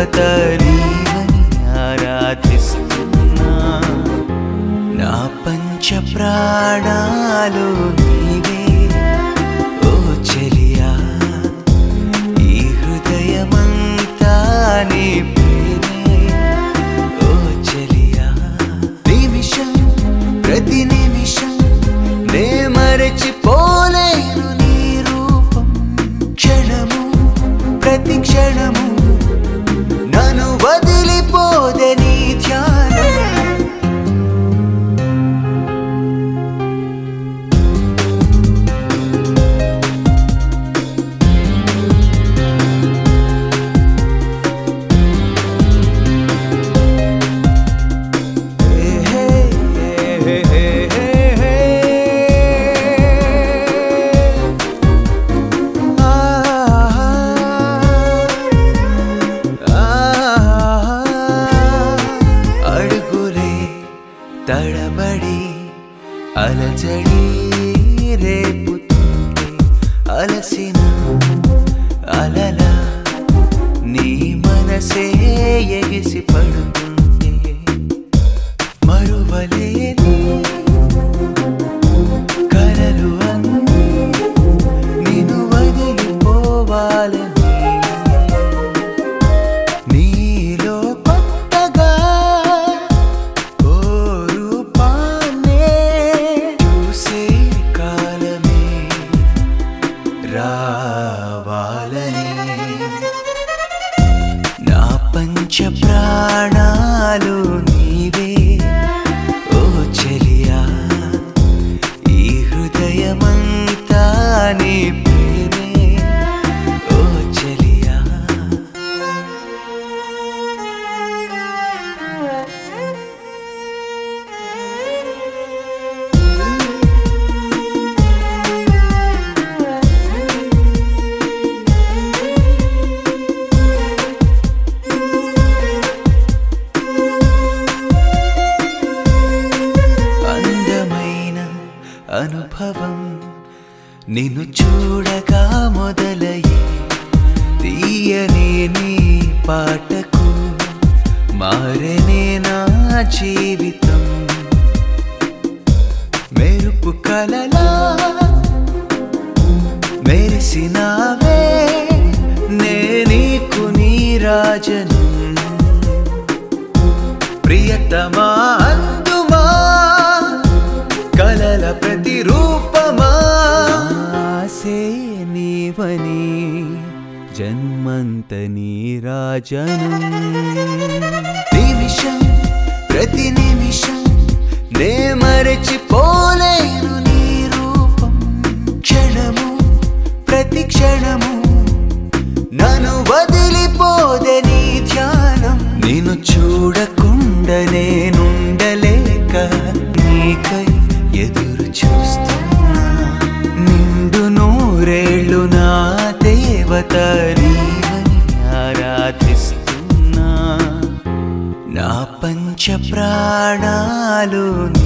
దేవత నీవని ఆరాధిస్తున్నా నా పంచ ప్రాణాలు నీవే ఓ చెలియా ఈ హృదయమంతా నీ ప్రేమే ఓ చెలియా నిమిషం ప్రతి నిమిషం నే మరచిపోలేను నీ రూపం క్షణము ప్రతి క్షణము నన్ను వదిలిపోదే నీ ధ్యానం అడుగులే తడబడి అలజడి రేపుతుంది అలసిన అలల నీ మనసే ఎగిసి పడుతుంది మరువలేని కలలు అన్నీ నిన్ను వదిలిపోవాలని నీలో కొత్తగా ఓ రూపాన్నే చూసే కాలమే రావాలని నా పంచ ప్రాణాలు నీవే ఓ చెలియా ఈ హృదయమంతా నీ ప్రేమే ఓ చెలియా అందమైన అనుభవం నిన్ను చూడగా మొదలయ్యే తీయని నీ పాటకు మారనే నా జీవితం మెరుపు కలలా మెరిసినావే నే నీకు నీ రాజను ప్రియతమా అందుమా కలల ప్రతిరూపమా ఆసే నీవని జన్మంత నీ రాజను నిమిషం ప్రతి నిమిషం నే మరచిపోలేను నీ రూపం క్షణము ప్రతి క్షణము నన్ను వదిలిపోదే నీ ధ్యానం నిన్ను చూడకుండా నేనుండలేక నీకై ఎదురు చూస్తున్నా నిండు నూరేళ్ళు నా దేవత నీవని ఆరాధిస్తున్నా నా పంచ ప్రాణాలు